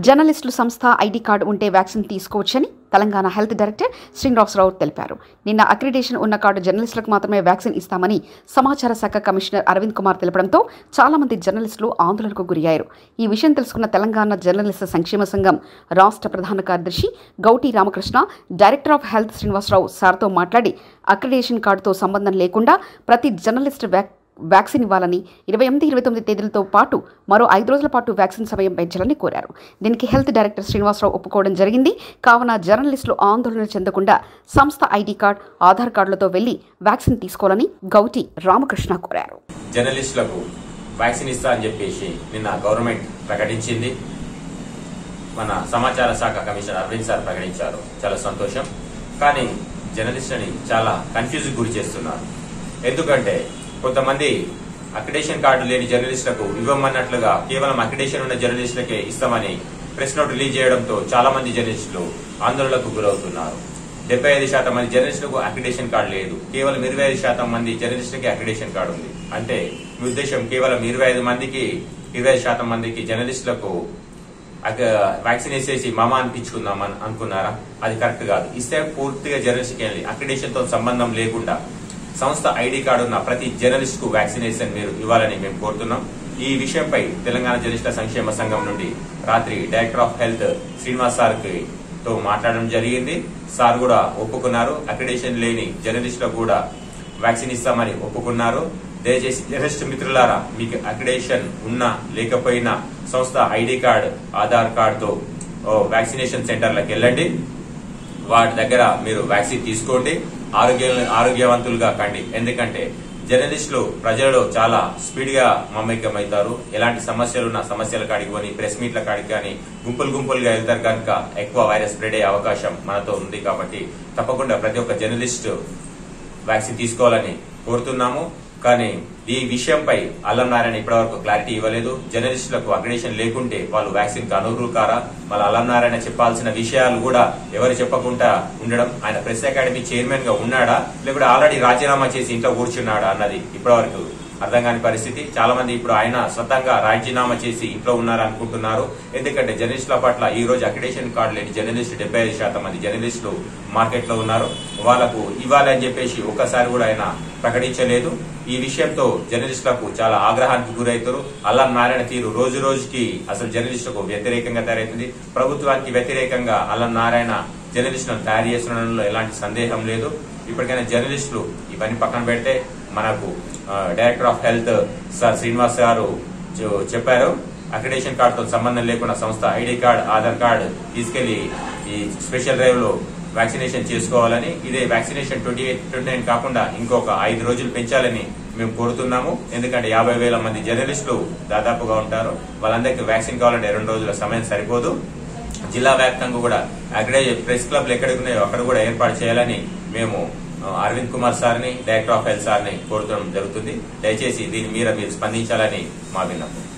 జర్నలిస్టుల సంస్థ ID card ఉంటే వ్యాక్సిన్ తీసుకోవచ్చని తెలంగాణ హెల్త్ డైరెక్టర్ శ్రీనివాసరావు తెలిపారు నిన్న అక్రిడేషన్ ఉన్న కార్డు జర్నలిస్టులకు మాత్రమే వ్యాక్సిన్ ఇస్తామని సమాచార శాఖ కమిషనర్ అరవింద్ కుమార్ తెలపడంతో చాలా మంది జర్నలిస్టులు ఆందోళనకు గురయ్యారు ఈ విషయం తెలుసుకున్న తెలంగాణ జర్నలిస్టు సంక్షేమ సంఘం రాష్ట్ర ప్రధాన కార్యదర్శి Gauti Ramakrishna director of health Srinivasa Rao సార్తో మాట్లాడి అక్రిడేషన్ కార్డుతో సంబంధం లేకుండా ప్రతి జర్నలిస్ట్ వ్యాక్ వ్యాక్సిన్ ఇవ్వాలని ఇరవై ఎనిమిది ఇరవై తొమ్మిది తేదీలతో పాటు మరో ఐదు రోజుల పాటు వ్యాక్సిన్ సమయం పెంచాలని కోరారు దీనికి హెల్త్ డైరెక్టర్ శ్రీనివాసరావు ఒప్పుకోవడం జరిగింది కావున జర్నలిస్టులు ఆందోళన చెందకుండా సంస్థ ఐడి కార్డ్ ఆధార్ కార్డులతో వెళ్లి వ్యాక్సిన్ తీసుకోవాలని గౌటి రామకృష్ణ కోరారు జర్నలిస్టులకు వ్యాక్సిన్ ఇస్తా అని చెప్పేసి నిన్న గవర్నమెంట్ ప్రకటించింది మన సమాచార శాఖ కమిషనర్ అరవింద్ సార్ ప్రకటించారు చాలా సంతోషం కానీ జర్నలిస్టులని చాలా కన్ఫ్యూజ్ గురి చేస్తున్నారు ఎందుకంటే కొంతమంది అక్రిడేషన్ కార్డు లేని జర్నలిస్టులకు ఇవ్వమన్నట్లుగా కేవలం అక్రిడేషన్ ఉన్న జర్నలిస్టులకే ఇస్తామని ప్రెస్ నోట్ రిలీజ్ చేయడంతో చాలా మంది జర్నలిస్టులు ఆందోళనకు గురవుతున్నారు డెబ్బై ఐదు శాతం మంది జర్నలిస్టులకు అక్రిడేషన్ కార్డు లేదు కేవలం ఇరవై ఐదు శాతం మంది జర్నలిస్టులకి అక్రిడేషన్ కార్డు ఉంది అంటే మీ ఉద్దేశం కేవలం ఇరవై ఐదు మందికి ఇరవై ఐదు శాతం మందికి జర్నలిస్టులకు అక- వ్యాక్సిన్ వేసేసి మామ అనిపించుకుందాం అని అనుకున్నారా అది కరెక్ట్ కాదు ఇస్తే పూర్తిగా జర్నలిస్ట్కి వెళ్ళి అక్రిడేషన్ తో సంబంధం లేకుండా సంస్థ ఐడి కార్డు ఉన్న ప్రతి జర్నలిస్ట్ కు వ్యాక్సినేషన్ మీరు ఇవ్వాలని మేము కోరుతున్నాం ఈ విషయంపై తెలంగాణ జర్నలిస్టుల సంక్షేమ సంఘం నుండి రాత్రి director of health Srinivas sir తో మాట్లాడడం జరిగింది సార్ కూడా ఒప్పుకున్నారు అక్రిడేషన్ లేని జర్నలిస్టులకు కూడా వ్యాక్సిన్ ఇస్తామని ఒప్పుకున్నారు దయచేసి జర్నలిస్ట్ మిత్రులారా మీకు అక్రిడేషన్ ఉన్నా లేకపోయినా సంస్థ ఐడి కార్డ్ ఆధార్ కార్డుతో వ్యాక్సినేషన్ సెంటర్లకు వెళ్ళండి వాటి దగ్గర మీరు వ్యాక్సిన్ తీసుకోండి ఆరోగ్య ఆరోగ్యవంతులుగా కండి ఎందుకంటే జర్నలిస్టులు ప్రజలలో చాలా స్పీడ్ గా మమేకమవుతారు ఎలాంటి సమస్యలు ఉన్న సమస్యల కాడికి కొని ప్రెస్ మీట్ల కాడికి కానీ గుంపులు గుంపులుగా వెళ్తారు కనుక ఎక్కువ వైరస్ స్ప్రెడ్ అయ్యే అవకాశం మనతో ఉంది కాబట్టి తప్పకుండా ప్రతి ఒక్క జర్నలిస్ట్ వ్యాక్సిన్ తీసుకోవాలని కోరుతున్నాము కానీ ఈ విషయంపై అల్లం నారాయణ ఇప్పటివరకు క్లారిటీ ఇవ్వలేదు జర్నలిస్టులకు అగ్రేషన్ లేకుంటే వాళ్ళు వ్యాక్సిన్ కు అనర్హులు కారా మళ్ళీ అల్లం నారాయణ చెప్పాల్సిన విషయాలు కూడా ఎవరు చెప్పకుండా ఉండడం ఆయన ప్రెస్ అకాడమీ చైర్మన్ గా ఉన్నాడా లేకపోతే ఆల్రెడీ రాజీనామా చేసి ఇంట్లో కూర్చున్నాడా అన్నది ఇప్పటివరకు అర్థం కాని పరిస్థితి చాలా మంది ఇప్పుడు ఆయన స్వతంగా రాజీనామా చేసి ఇంట్లో ఉన్నారు అనుకుంటున్నారు ఎందుకంటే జర్నలిస్టుల పట్ల ఈ రోజు అక్రిడేషన్ కార్డు లేని జర్నలిస్టు డెబ్బై ఐదు శాతం మంది జర్నలిస్టులు మార్కెట్ లో ఉన్నారు వాళ్లకు ఇవ్వాలని చెప్పేసి ఒక్కసారి కూడా ఆయన ప్రకటించలేదు ఈ విషయంతో జర్నలిస్టులకు చాలా ఆగ్రహానికి గురవుతారు అల్లం నారాయణ తీరు రోజు రోజుకి అసలు జర్నలిస్టులకు వ్యతిరేకంగా తయారవుతుంది ప్రభుత్వానికి వ్యతిరేకంగా అల్లం నారాయణ జర్నలిస్టులను తయారు చేస్తుండడంలో ఎలాంటి సందేహం లేదు ఇప్పటికైనా జర్నలిస్టులు ఇవన్నీ పక్కన పెడితే మనకు ఆ, director of health sir Srinivas గారు చె- చెప్పారు అక్రిడేషన్ కార్డుతో సంబంధం లేకుండా సంస్థ ఐడి కార్డ్ ఆధార్ కార్డ్ తీసుకెళ్లి ఈ స్పెషల్ డ్రైవ్ లో వ్యాక్సినేషన్ చేసుకోవాలని ఇదే vaccination twenty eight twenty nine కాకుండా ఇంకొక ఐదు రోజులు పెంచాలని మేము కోరుతున్నాము ఎందుకంటే యాభై వేల మంది జర్నలిస్టులు దాదాపుగా ఉంటారు వాళ్ళందరికీ వ్యాక్సిన్ కావాలంటే రెండు రోజుల సమయం సరిపోదు జిల్లా వ్యాప్తంగా కూడా అక్కడే ప్రెస్ క్లబ్లు ఎక్కడికి ఉన్నాయో అక్కడ కూడా ఏర్పాటు చేయాలని మేము ఆ, అరవింద్ కుమార్ సార్ని డైరెక్టర్ ఆఫ్ హెల్త్ సార్ని కోరుతడం జరుగుతుంది దయచేసి దీని మీద మీరు స్పందించాలని మా విన్నపం